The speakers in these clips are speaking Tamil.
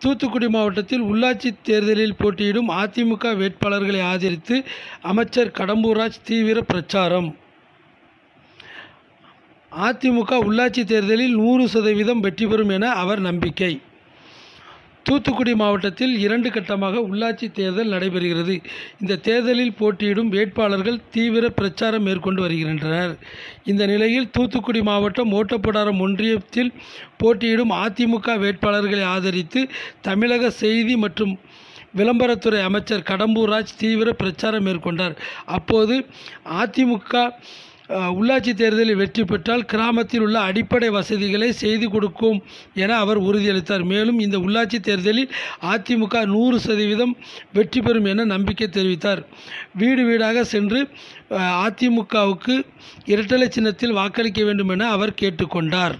தூத்துக்குடி மாவட்டத்தில் உள்ளாட்சி தேர்தலில் போட்டியிடும் அதிமுக வேட்பாளர்களை ஆதரித்து அமைச்சர் கடம்பூராஜ் தீவிர பிரச்சாரம் அதிமுக உள்ளாட்சி தேர்தலில் நூறு சதவீதம் வெற்றி பெறும் என அவர் நம்பிக்கை தூத்துக்குடி மாவட்டத்தில் இரண்டு கட்டமாக உள்ளாட்சி தேர்தல் நடைபெறுகிறது இந்த தேர்தலில் போட்டியிடும் வேட்பாளர்கள் தீவிர பிரச்சாரம் மேற்கொண்டு வருகின்றனர் இந்த நிலையில் தூத்துக்குடி மாவட்டம் ஓட்டப்பிடாரம் ஒன்றியத்தில் போட்டியிடும் அதிமுக வேட்பாளர்களை ஆதரித்து தமிழக செய்தி மற்றும் விளம்பரத்துறை அமைச்சர் கடம்பூராஜ் தீவிர பிரச்சாரம் மேற்கொண்டார் அப்போது அதிமுக அஹ், உள்ளாட்சி தேர்தலில் வெற்றி பெற்றால் கிராமத்தில் உள்ள அடிப்படை வசதிகளை செய்து கொடுக்கும் என அவர் உறுதியளித்தார் மேலும் இந்த உள்ளாட்சி தேர்தலில் அதிமுக நூறு சதவீதம் வெற்றி பெறும் என நம்பிக்கை தெரிவித்தார் வீடு வீடாக சென்று அஹ், அதிமுகவுக்கு இரட்டலை சின்னத்தில் வாக்களிக்க வேண்டும் என அவர் கேட்டுக்கொண்டார்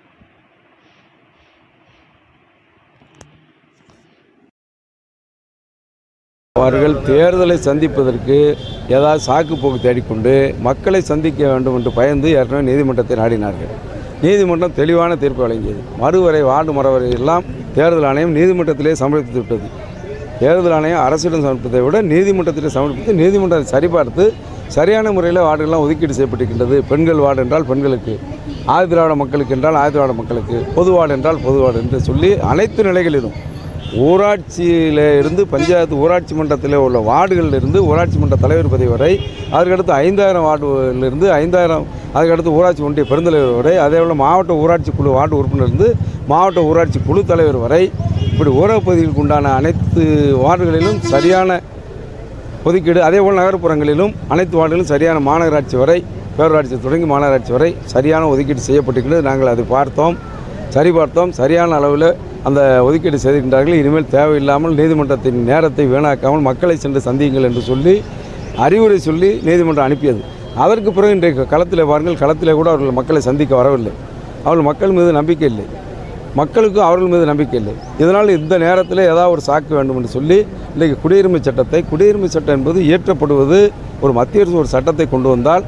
அவர்கள் தேர்தலை சந்திப்பதற்கு ஏதாவது சாக்கு போக்கு தேடிக்கொண்டு மக்களை சந்திக்க வேண்டும் என்று பயந்து ஏற்கனவே நீதிமன்றத்தை நாடினார்கள் நீதிமன்றம் தெளிவான தீர்ப்பு வழங்கியது மறுவரை வார்டு மறுவரை எல்லாம் தேர்தல் ஆணையம் நீதிமன்றத்திலே சமர்ப்பித்து விட்டது தேர்தல் ஆணையம் அரசிடம் சமர்ப்பித்ததை விட நீதிமன்றத்திலே சமர்ப்பித்து நீதிமன்றத்தை சரிபார்த்து சரியான முறையில் வார்டுகள்லாம் ஒதுக்கீடு செய்யப்பட்டிருக்கின்றது பெண்கள் வார்டு என்றால் பெண்களுக்கு ஆதிதிராவிட மக்களுக்கு என்றால் ஆதிதிராவிட மக்களுக்கு பொது வார்டு என்றால் பொது வார்டு என்று சொல்லி அனைத்து நிலைகளிலும் ஊராட்சியில் இருந்து பஞ்சாயத்து ஊராட்சி மன்றத்தில் உள்ள வார்டுகளில் இருந்து ஊராட்சி மன்ற தலைவர் பதவி வரை அதுக்கடுத்து ஐந்தாயிரம் வார்டுகளிலிருந்து ஐந்தாயிரம் அதுக்கடுத்து ஊராட்சி ஒன்றிய பெருந்தலைவர் வரை அதே போல் மாவட்ட ஊராட்சி குழு வார்டு உறுப்பினர் இருந்து மாவட்ட ஊராட்சி குழு தலைவர் வரை இப்படி ஊரக பகுதிகளுக்கு உண்டான அனைத்து வார்டுகளிலும் சரியான ஒதுக்கீடு அதே போல் நகர்ப்புறங்களிலும் அனைத்து வார்டுகளிலும் சரியான மாநகராட்சி வரை பேரூராட்சி தொடங்கி மாநகராட்சி வரை சரியான ஒதுக்கீடு செய்யப்பட்டிருக்கிறது நாங்கள் அதை பார்த்தோம் சரி பார்த்தோம் சரியான அளவில் அந்த ஒதுக்கீடு செய்திருக்கின்றார்கள் இனிமேல் தேவையில்லாமல் நீதிமன்றத்தின் நேரத்தை வீணாக்காமல் மக்களை சென்று சந்தியுங்கள் என்று சொல்லி அறிவுரை சொல்லி நீதிமன்றம் அனுப்பியது அதற்கு பிறகு இன்றைக்கு களத்தில் பாருங்கள் களத்தில் கூட அவர்கள் மக்களை சந்திக்க வரவில்லை அவர்கள் மக்கள் மீது நம்பிக்கை இல்லை மக்களுக்கும் அவர்கள் மீது நம்பிக்கை இல்லை இதனால் இந்த நேரத்தில் ஏதாவது ஒரு சாக்கு வேண்டும் என்று சொல்லி இன்றைக்கு குடியுரிமை சட்டத்தை குடியுரிமை சட்டம் என்பது இயற்றப்படுவது ஒரு மத்திய அரசு ஒரு சட்டத்தை கொண்டு வந்தால்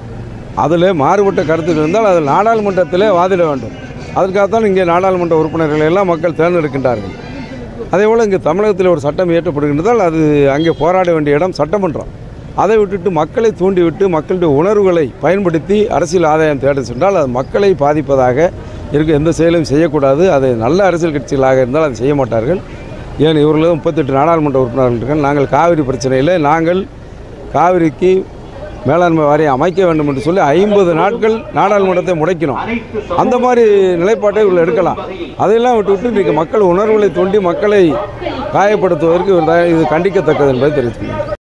அதில் மாறுபட்ட கருத்துக்கள் இருந்தால் அதில் நாடாளுமன்றத்திலே வாதிட வேண்டும் அதற்காகத்தான் இங்கே நாடாளுமன்ற உறுப்பினர்களை எல்லாம் மக்கள் தேர்ந்தெடுக்கின்றார்கள் அதேபோல் இங்கே தமிழகத்தில் ஒரு சட்டம் இயற்றப்படுகின்றதால் அது அங்கே போராட வேண்டிய இடம் சட்டமன்றம் அதை விட்டுட்டு மக்களை தூண்டிவிட்டு மக்களுடைய உணர்வுகளை பயன்படுத்தி அரசியல் ஆதாயம் தேட சென்றால் அது மக்களை பாதிப்பதாக இருக்க எந்த செயலும் செய்யக்கூடாது அது நல்ல அரசியல் கட்சிகளாக இருந்தால் அதை செய்ய மாட்டார்கள் ஏன் இவர்களும் முப்பத்தெட்டு நாடாளுமன்ற உறுப்பினர்கள் இருக்காங்க நாங்கள் காவிரி பிரச்சனையில் நாங்கள் காவிரிக்கு மேலாண்மை வாரியம் அமைக்க வேண்டும் என்று சொல்லி ஐம்பது நாட்கள் நாடாளுமன்றத்தை முடக்கினோம் அந்த மாதிரி நிலைப்பாட்டை இவர்கள் எடுக்கலாம் அதையெல்லாம் விட்டுவிட்டு இன்றைக்கு மக்கள் உணர்வுகளை தூண்டி மக்களை காயப்படுத்துவதற்கு இவர் த- இது கண்டிக்கத்தக்கது என்பதை தெரிவித்துள்ளேன்